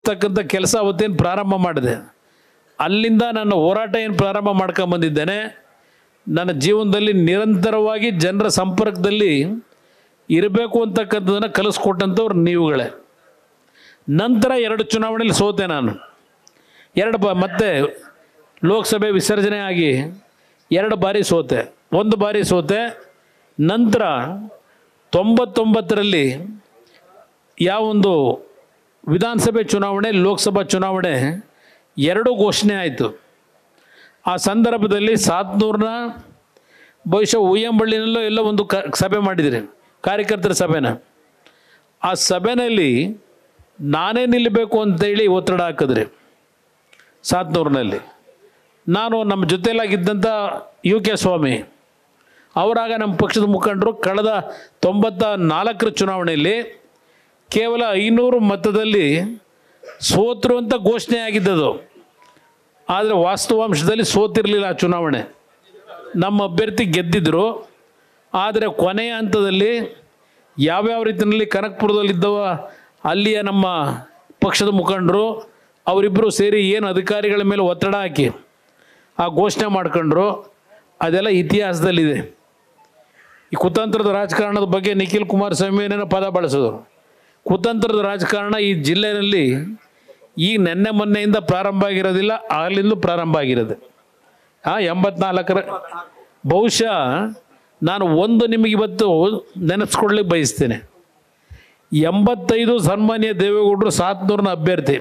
ತಕ್ಕಂಥ ಕೆಲಸ ಅವತ್ತೇನು ಪ್ರಾರಂಭ ಮಾಡಿದೆ ಅಲ್ಲಿಂದ ನನ್ನ ಹೋರಾಟ ಏನು ಪ್ರಾರಂಭ ಮಾಡ್ಕೊಂಬಂದಿದ್ದೇನೆ ನನ್ನ ಜೀವನದಲ್ಲಿ ನಿರಂತರವಾಗಿ ಜನರ ಸಂಪರ್ಕದಲ್ಲಿ ಇರಬೇಕು ಅಂತಕ್ಕಂಥದ್ದನ್ನು ಕಲಿಸ್ಕೊಟ್ಟಂಥವ್ರು ನೀವುಗಳೇ ನಂತರ ಎರಡು ಚುನಾವಣೆಯಲ್ಲಿ ಸೋತೆ ನಾನು ಎರಡು ಬ ಮತ್ತೆ ಲೋಕಸಭೆ ವಿಸರ್ಜನೆ ಆಗಿ ಎರಡು ಬಾರಿ ಸೋತೆ ಒಂದು ಬಾರಿ ಸೋತೆ ನಂತರ ತೊಂಬತ್ತೊಂಬತ್ತರಲ್ಲಿ ಯಾವೊಂದು ವಿಧಾನಸಭೆ ಚುನಾವಣೆ ಲೋಕಸಭಾ ಚುನಾವಣೆ ಎರಡೂ ಘೋಷಣೆ ಆಯಿತು ಆ ಸಂದರ್ಭದಲ್ಲಿ ಸಾತ್ನೂರನ್ನ ಬಹುಶಃ ಉಯ್ಯಂಬಳ್ಳಿನಲ್ಲೋ ಎಲ್ಲೋ ಒಂದು ಕ ಸಭೆ ಮಾಡಿದ್ರಿ ಕಾರ್ಯಕರ್ತರ ಸಭೆನ ಆ ಸಭೆಯಲ್ಲಿ ನಾನೇ ನಿಲ್ಲಬೇಕು ಅಂತೇಳಿ ಒತ್ತಡ ಹಾಕಿದ್ರಿ ಸಾತ್ನೂರಿನಲ್ಲಿ ನಾನು ನಮ್ಮ ಜೊತೆಲಾಗಿದ್ದಂಥ ಯು ಕೆ ಸ್ವಾಮಿ ಅವರಾಗ ನಮ್ಮ ಪಕ್ಷದ ಮುಖಂಡರು ಕಳೆದ ತೊಂಬತ್ತ ನಾಲ್ಕರ ಚುನಾವಣೆಯಲ್ಲಿ ಕೇವಲ ಐನೂರು ಮತದಲ್ಲಿ ಸೋತರು ಅಂತ ಘೋಷಣೆ ಆಗಿದ್ದದು ಆದರೆ ವಾಸ್ತವಾಂಶದಲ್ಲಿ ಸೋತಿರಲಿಲ್ಲ ಆ ಚುನಾವಣೆ ನಮ್ಮ ಅಭ್ಯರ್ಥಿ ಗೆದ್ದಿದ್ದರು ಆದರೆ ಕೊನೆಯ ಹಂತದಲ್ಲಿ ಯಾವ್ಯಾವ ರೀತಿಯಲ್ಲಿ ಕನಕಪುರದಲ್ಲಿದ್ದವ ಅಲ್ಲಿಯ ನಮ್ಮ ಪಕ್ಷದ ಮುಖಂಡರು ಅವರಿಬ್ಬರು ಸೇರಿ ಏನು ಅಧಿಕಾರಿಗಳ ಮೇಲೆ ಒತ್ತಡ ಹಾಕಿ ಆ ಘೋಷಣೆ ಮಾಡ್ಕೊಂಡ್ರು ಅದೆಲ್ಲ ಇತಿಹಾಸದಲ್ಲಿದೆ ಈ ಕುತಂತ್ರದ ರಾಜಕಾರಣದ ಬಗ್ಗೆ ನಿಖಿಲ್ ಕುಮಾರಸ್ವಾಮಿ ಏನೇನೋ ಪದ ಬಳಸಿದ್ರು ಕುತಂತ್ರದ ರಾಜಕಾರಣ ಈ ಜಿಲ್ಲೆಯಲ್ಲಿ ಈಗ ನೆನ್ನೆ ಮೊನ್ನೆಯಿಂದ ಪ್ರಾರಂಭ ಆಗಿರೋದಿಲ್ಲ ಆಗಲಿಂದ ಪ್ರಾರಂಭ ಆಗಿರೋದು ಹಾಂ ಎಂಬತ್ನಾಲ್ಕರ ಬಹುಶಃ ನಾನು ಒಂದು ನಿಮಗೆ ಇವತ್ತು ನೆನೆಸ್ಕೊಡ್ಲಿಕ್ಕೆ ಬಯಸ್ತೇನೆ ಎಂಬತ್ತೈದು ಸನ್ಮಾನ್ಯ ದೇವೇಗೌಡರು ಸಾತ್ನೂರಿನ ಅಭ್ಯರ್ಥಿ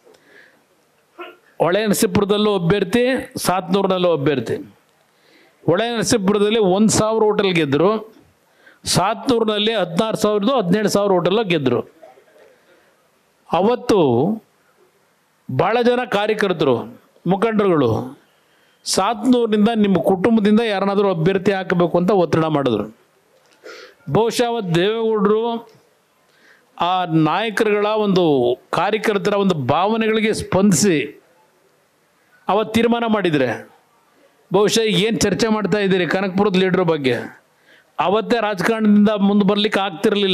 ಹೊಳೆನರಸೀಪುರದಲ್ಲೂ ಅಭ್ಯರ್ಥಿ ಸಾತ್ನೂರಿನಲ್ಲೂ ಅಭ್ಯರ್ಥಿ ಹೊಳೆನರಸೀಪುರದಲ್ಲಿ ಒಂದು ಸಾವಿರ ಹೋಟೆಲ್ ಗೆದ್ದರು ಸಾತ್ನೂರಿನಲ್ಲಿ ಹದಿನಾರು ಸಾವಿರದ್ದು ಹದಿನೇಳು ಸಾವಿರ ಹೋಟೆಲ್ಲ ಗೆದ್ದರು ಅವತ್ತು ಭಾಳ ಜನ ಕಾರ್ಯಕರ್ತರು ಮುಖಂಡರುಗಳು ಸಾತ್ನೂರಿನಿಂದ ನಿಮ್ಮ ಕುಟುಂಬದಿಂದ ಯಾರನ್ನಾದರೂ ಅಭ್ಯರ್ಥಿ ಹಾಕಬೇಕು ಅಂತ ಒತ್ತಡ ಮಾಡಿದ್ರು ಬಹುಶಃ ಅವತ್ತು ದೇವೇಗೌಡರು ಆ ನಾಯಕರುಗಳ ಒಂದು ಕಾರ್ಯಕರ್ತರ ಒಂದು ಭಾವನೆಗಳಿಗೆ ಸ್ಪಂದಿಸಿ ಅವತ್ತು ತೀರ್ಮಾನ ಮಾಡಿದರೆ ಬಹುಶಃ ಏನು ಚರ್ಚೆ ಮಾಡ್ತಾ ಇದ್ದೀರಿ ಕನಕಪುರದ ಲೀಡ್ರ್ ಬಗ್ಗೆ ಅವತ್ತೇ ರಾಜಕಾರಣದಿಂದ ಮುಂದೆ ಬರ್ಲಿಕ್ಕೆ ಆಗ್ತಿರಲಿಲ್ಲ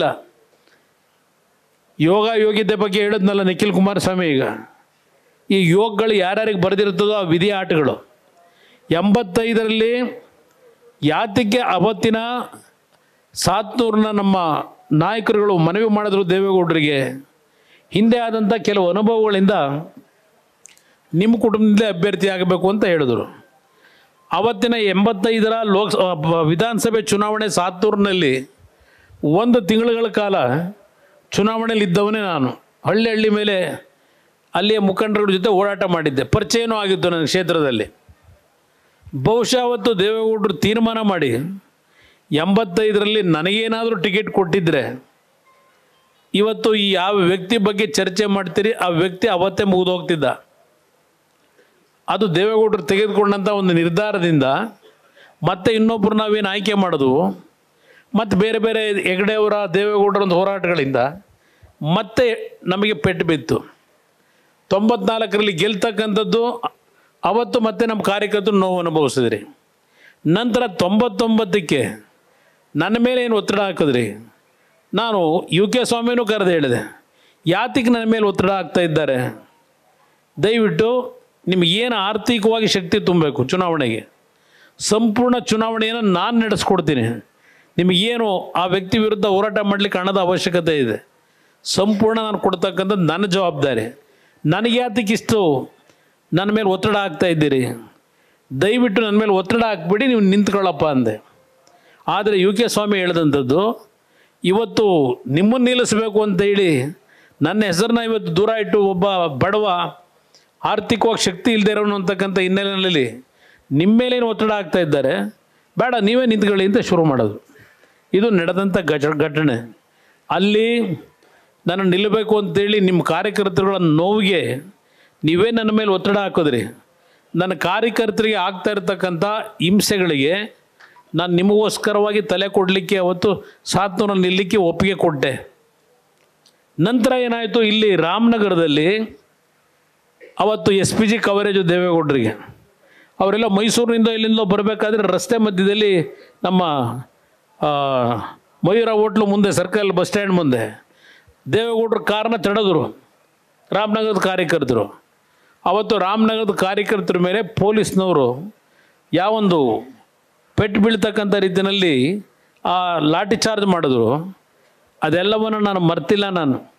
ಯೋಗ ಯೋಗ್ಯತೆ ಬಗ್ಗೆ ಹೇಳಿದ್ನಲ್ಲ ನಿಖಿಲ್ ಕುಮಾರಸ್ವಾಮಿ ಈಗ ಈ ಯೋಗಗಳು ಯಾರ್ಯಾರಿಗೆ ಬರೆದಿರ್ತದೋ ಆ ವಿಧಿ ಆಟಗಳು ಎಂಬತ್ತೈದರಲ್ಲಿ ಯಾತಕ್ಕೆ ಅವತ್ತಿನ ಸಾತ್ನೂರಿನ ನಮ್ಮ ನಾಯಕರುಗಳು ಮನವಿ ಮಾಡಿದ್ರು ದೇವೇಗೌಡರಿಗೆ ಹಿಂದೆ ಆದಂಥ ಕೆಲವು ಅನುಭವಗಳಿಂದ ನಿಮ್ಮ ಕುಟುಂಬದಿಂದಲೇ ಅಭ್ಯರ್ಥಿ ಆಗಬೇಕು ಅಂತ ಹೇಳಿದರು ಅವತ್ತಿನ ಎಂಬತ್ತೈದರ ಲೋಕ ವಿಧಾನಸಭೆ ಚುನಾವಣೆ ಸಾತ್ತೂರಿನಲ್ಲಿ ಒಂದು ತಿಂಗಳುಗಳ ಕಾಲ ಚುನಾವಣೆಯಲ್ಲಿ ಇದ್ದವನೇ ನಾನು ಹಳ್ಳಿ ಹಳ್ಳಿ ಮೇಲೆ ಅಲ್ಲಿಯ ಮುಖಂಡರ ಜೊತೆ ಓಡಾಟ ಮಾಡಿದ್ದೆ ಪರಿಚಯನೂ ಆಗಿತ್ತು ನನ್ನ ಕ್ಷೇತ್ರದಲ್ಲಿ ಬಹುಶಃ ಅವತ್ತು ದೇವೇಗೌಡರು ತೀರ್ಮಾನ ಮಾಡಿ ಎಂಬತ್ತೈದರಲ್ಲಿ ನನಗೇನಾದರೂ ಟಿಕೆಟ್ ಕೊಟ್ಟಿದ್ದರೆ ಇವತ್ತು ಈ ಯಾವ ವ್ಯಕ್ತಿ ಬಗ್ಗೆ ಚರ್ಚೆ ಮಾಡ್ತೀರಿ ಆ ವ್ಯಕ್ತಿ ಅವತ್ತೇ ಮುಗಿದೋಗ್ತಿದ್ದ ಅದು ದೇವೇಗೌಡರು ತೆಗೆದುಕೊಂಡಂಥ ಒಂದು ನಿರ್ಧಾರದಿಂದ ಮತ್ತೆ ಇನ್ನೊಬ್ಬರು ನಾವೇನು ಆಯ್ಕೆ ಮಾಡಿದ್ವು ಮತ್ತು ಬೇರೆ ಬೇರೆ ಹೆಗಡೆಯವರ ದೇವೇಗೌಡರ ಒಂದು ಹೋರಾಟಗಳಿಂದ ಮತ್ತೆ ನಮಗೆ ಪೆಟ್ಟು ಬಿತ್ತು ತೊಂಬತ್ನಾಲ್ಕರಲ್ಲಿ ಗೆಲ್ತಕ್ಕಂಥದ್ದು ಅವತ್ತು ಮತ್ತೆ ನಮ್ಮ ಕಾರ್ಯಕರ್ತರು ನೋವು ಅನುಭವಿಸಿದ್ರಿ ನಂತರ ತೊಂಬತ್ತೊಂಬತ್ತಕ್ಕೆ ನನ್ನ ಮೇಲೆ ಏನು ಒತ್ತಡ ಹಾಕಿದ್ರಿ ನಾನು ಯು ಕೆ ಸ್ವಾಮಿನೂ ಕರೆದು ಹೇಳಿದೆ ಯಾತಿಗೆ ನನ್ನ ಮೇಲೆ ಒತ್ತಡ ಹಾಕ್ತಾ ಇದ್ದಾರೆ ದಯವಿಟ್ಟು ನಿಮಗೇನು ಆರ್ಥಿಕವಾಗಿ ಶಕ್ತಿ ತುಂಬಬೇಕು ಚುನಾವಣೆಗೆ ಸಂಪೂರ್ಣ ಚುನಾವಣೆಯನ್ನು ನಾನು ನಡೆಸ್ಕೊಡ್ತೀನಿ ನಿಮಗೇನು ಆ ವ್ಯಕ್ತಿ ವಿರುದ್ಧ ಹೋರಾಟ ಮಾಡಲಿಕ್ಕೆ ಹಣದ ಅವಶ್ಯಕತೆ ಇದೆ ಸಂಪೂರ್ಣ ನಾನು ಕೊಡ್ತಕ್ಕಂಥದ್ದು ನನ್ನ ಜವಾಬ್ದಾರಿ ನನಗೆ ಯಾತಕ್ಕೆ ಇಷ್ಟು ನನ್ನ ಮೇಲೆ ಒತ್ತಡ ಹಾಕ್ತಾ ಇದ್ದೀರಿ ದಯವಿಟ್ಟು ನನ್ನ ಮೇಲೆ ಒತ್ತಡ ಹಾಕ್ಬಿಡಿ ನೀವು ನಿಂತ್ಕೊಳ್ಳಪ್ಪ ಅಂದೆ ಆದರೆ ಯು ಕೆ ಸ್ವಾಮಿ ಹೇಳಿದಂಥದ್ದು ಇವತ್ತು ನಿಮ್ಮನ್ನು ನಿಲ್ಲಿಸಬೇಕು ಅಂತ ಹೇಳಿ ನನ್ನ ಹೆಸರನ್ನ ಇವತ್ತು ದೂರ ಇಟ್ಟು ಒಬ್ಬ ಬಡವ ಆರ್ಥಿಕವಾಗಿ ಶಕ್ತಿ ಇಲ್ಲದೆ ಇರೋನು ಅಂತಕ್ಕಂಥ ಹಿನ್ನೆಲೆಯಲ್ಲಿ ನಿಮ್ಮ ಮೇಲೇನು ಒತ್ತಡ ಆಗ್ತಾ ಇದ್ದಾರೆ ಬೇಡ ನೀವೇ ನಿಂತ್ಕೊಳ್ಳಿ ಅಂತ ಶುರು ಮಾಡೋದು ಇದು ನಡೆದಂಥ ಗಜ ಘಟನೆ ಅಲ್ಲಿ ನಾನು ನಿಲ್ಲಬೇಕು ಅಂತೇಳಿ ನಿಮ್ಮ ಕಾರ್ಯಕರ್ತರುಗಳ ನೋವಿಗೆ ನೀವೇ ನನ್ನ ಮೇಲೆ ಒತ್ತಡ ಹಾಕಿದ್ರಿ ನನ್ನ ಕಾರ್ಯಕರ್ತರಿಗೆ ಆಗ್ತಾ ಇರತಕ್ಕಂಥ ಹಿಂಸೆಗಳಿಗೆ ನಾನು ನಿಮಗೋಸ್ಕರವಾಗಿ ತಲೆ ಕೊಡಲಿಕ್ಕೆ ಅವತ್ತು ಸಾತ್ನೂರಲ್ಲಿ ನಿಲ್ಲಕ್ಕೆ ಒಪ್ಪಿಗೆ ಕೊಟ್ಟೆ ನಂತರ ಏನಾಯಿತು ಇಲ್ಲಿ ರಾಮನಗರದಲ್ಲಿ ಅವತ್ತು ಎಸ್ ಪಿ ಜಿ ಕವರೇಜು ದೇವೇಗೌಡರಿಗೆ ಅವರೆಲ್ಲ ಮೈಸೂರಿನಿಂದ ಇಲ್ಲಿಂದ ಬರಬೇಕಾದ್ರೆ ರಸ್ತೆ ಮಧ್ಯದಲ್ಲಿ ನಮ್ಮ ಆ, ಮಯೂರ ಹೋಟ್ಲು ಮುಂದೆ ಸರ್ಕಲ್ ಬಸ್ ಸ್ಟ್ಯಾಂಡ್ ಮುಂದೆ ದೇವೇಗೌಡರು ಕಾರ್ನ ತಡೆದ್ರು ರಾಮನಗರದ ಕಾರ್ಯಕರ್ತರು ಅವತ್ತು ರಾಮನಗರದ ಕಾರ್ಯಕರ್ತರ ಮೇಲೆ ಪೊಲೀಸ್ನವರು ಯಾವೊಂದು ಪೆಟ್ಟು ಬೀಳ್ತಕ್ಕಂಥ ರೀತಿಯಲ್ಲಿ ಆ ಲಾಠಿ ಚಾರ್ಜ್ ಮಾಡಿದ್ರು ಅದೆಲ್ಲವನ್ನು ನಾನು ಮರ್ತಿಲ್ಲ ನಾನು